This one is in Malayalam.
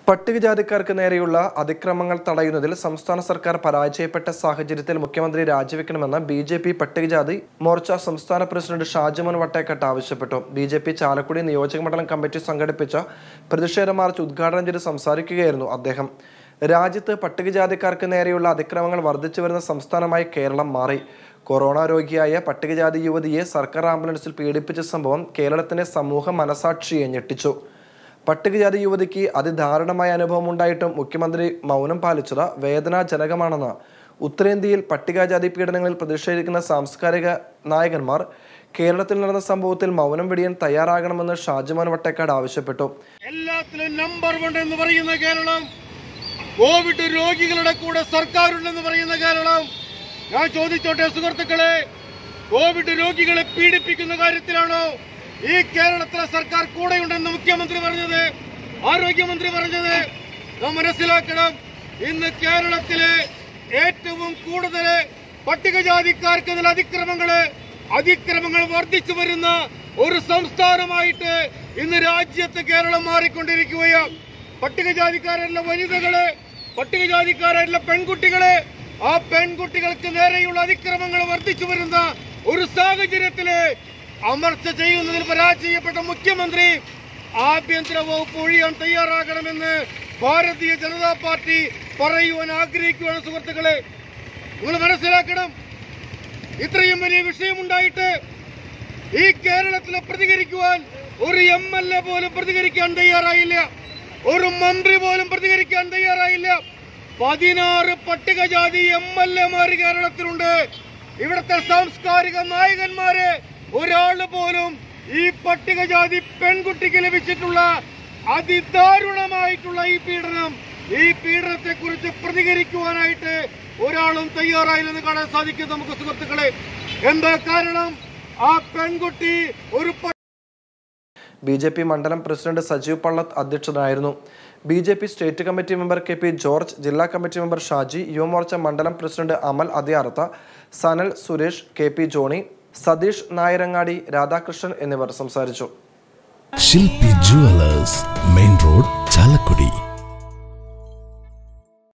പട്ടികജാതിക്കാർക്ക് നേരെയുള്ള അതിക്രമങ്ങൾ തടയുന്നതിൽ സംസ്ഥാന സർക്കാർ പരാജയപ്പെട്ട സാഹചര്യത്തിൽ മുഖ്യമന്ത്രി രാജിവെക്കണമെന്ന് ബി ജെ പി പട്ടികജാതി മോർച്ച സംസ്ഥാന പ്രസിഡന്റ് ഷാജിമോൻ വട്ടേക്കട്ട് ആവശ്യപ്പെട്ടു ബി ജെ പി ചാലക്കുടി നിയോജകമണ്ഡലം കമ്മിറ്റി സംഘടിപ്പിച്ച പ്രതിഷേധ മാർച്ച് ഉദ്ഘാടനം ചെയ്ത് സംസാരിക്കുകയായിരുന്നു അദ്ദേഹം രാജ്യത്ത് പട്ടികജാതിക്കാർക്ക് നേരെയുള്ള അതിക്രമങ്ങൾ വർദ്ധിച്ചു വരുന്ന സംസ്ഥാനമായി കേരളം മാറി കൊറോണ രോഗിയായ പട്ടികജാതി യുവതിയെ സർക്കാർ ആംബുലൻസിൽ പീഡിപ്പിച്ച സംഭവം കേരളത്തിന്റെ സമൂഹ മനസാക്ഷിയെ ഞെട്ടിച്ചു പട്ടികജാതി യുവതിക്ക് അതിദാരുണമായ അനുഭവം ഉണ്ടായിട്ടും മുഖ്യമന്ത്രി മൗനം പാലിച്ചത് വേദനാജനകമാണെന്ന് ഉത്തരേന്ത്യയിൽ പട്ടികജാതി പീഡനങ്ങളിൽ പ്രതിഷേധിക്കുന്ന സാംസ്കാരിക നായകന്മാർ കേരളത്തിൽ നടന്ന സംഭവത്തിൽ മൗനം വെടിയാൻ തയ്യാറാകണമെന്ന് ഷാജിമോൻ വട്ടേക്കാട് ആവശ്യപ്പെട്ടു എല്ലാത്തിലും നമ്പർ വൺ എന്ന് പറയുന്ന കേരളം കോവിഡ് രോഗികളുടെ കൂടെ സർക്കാരുണ്ടെന്ന് പറയുന്ന കേരളം ഞാൻ ചോദിച്ചോട്ടെ സുഹൃത്തുക്കളെ കോവിഡ് രോഗികളെ പീഡിപ്പിക്കുന്ന കാര്യത്തിലാണോ ഈ കേരളത്തിലെ സർക്കാർ കൂടെയുണ്ടെന്ന് മുഖ്യമന്ത്രി പറഞ്ഞത് ആരോഗ്യമന്ത്രി പറഞ്ഞത് നാം മനസ്സിലാക്കണം ഇന്ന് കേരളത്തിലെ ഏറ്റവും കൂടുതൽ പട്ടികജാതിക്കാർക്കെതിരെ അതിക്രമങ്ങള് അതിക്രമങ്ങൾ വർദ്ധിച്ചു വരുന്ന ഒരു സംസ്ഥാനമായിട്ട് ഇന്ന് രാജ്യത്ത് കേരളം മാറിക്കൊണ്ടിരിക്കുകയാണ് പട്ടികജാതിക്കാരല്ല വനിതകള് പട്ടികജാതിക്കാരല്ല പെൺകുട്ടികള് ആ പെൺകുട്ടികൾക്ക് നേരെയുള്ള അതിക്രമങ്ങൾ വർദ്ധിച്ചു വരുന്ന ഒരു സാഹചര്യത്തില് അമർച്ച ചെയ്യുന്നതിൽ പരാജയപ്പെട്ട മുഖ്യമന്ത്രി ആഭ്യന്തര വകുപ്പ് ഒഴിയാൻ തയ്യാറാകണമെന്ന് ഭാരതീയ ജനതാ പാർട്ടി പറയുവാൻ ആഗ്രഹിക്കുകയാണ് സുഹൃത്തുക്കളെ നിങ്ങൾ മനസ്സിലാക്കണം ഇത്രയും വലിയ വിഷയമുണ്ടായിട്ട് ഈ കേരളത്തിലെ പ്രതികരിക്കുവാൻ ഒരു എം എൽ എ പോലും പ്രതികരിക്കാൻ തയ്യാറായില്ല ഒരു മന്ത്രി പോലും പ്രതികരിക്കാൻ തയ്യാറായില്ല പതിനാറ് പട്ടികജാതി എം എൽ എമാര് കേരളത്തിലുണ്ട് ഇവിടുത്തെ സാംസ്കാരിക നായകന്മാര് ഒരാള് പോലും ഈ പട്ടികജാതി പെൺകുട്ടിക്ക് ലഭിച്ചിട്ടുള്ള അതിദാരുണമായിട്ടുള്ള ഈ പീഡനം ഈ പീഡനത്തെ കുറിച്ച് പ്രതികരിക്കുവാനായിട്ട് ഒരാളും തയ്യാറായില്ലെന്ന് കാണാൻ സാധിക്കും നമുക്ക് സുഹൃത്തുക്കളെ എന്താ കാരണം ആ പെൺകുട്ടി ഒരു പ- ബി ജെ പി മണ്ഡലം പ്രസിഡന്റ് സജീവ് പള്ളത്ത് അധ്യക്ഷനായിരുന്നു B J P state committee member K P George ജില്ലാ കമ്മിറ്റി മെമ്പർ ഷാജി യുവമോർച്ച മണ്ഡലം പ്രസിഡന്റ് അമൽ അതിയാർത്ത Sanal Suresh K P Johnny Satheesh Nayarangadi Radhakrishnan എന്നിവർ സംസാരിച്ചു ശില്പി ജുവലേഴ്സ് മെയിൻ റോഡ് ചാലക്കുടി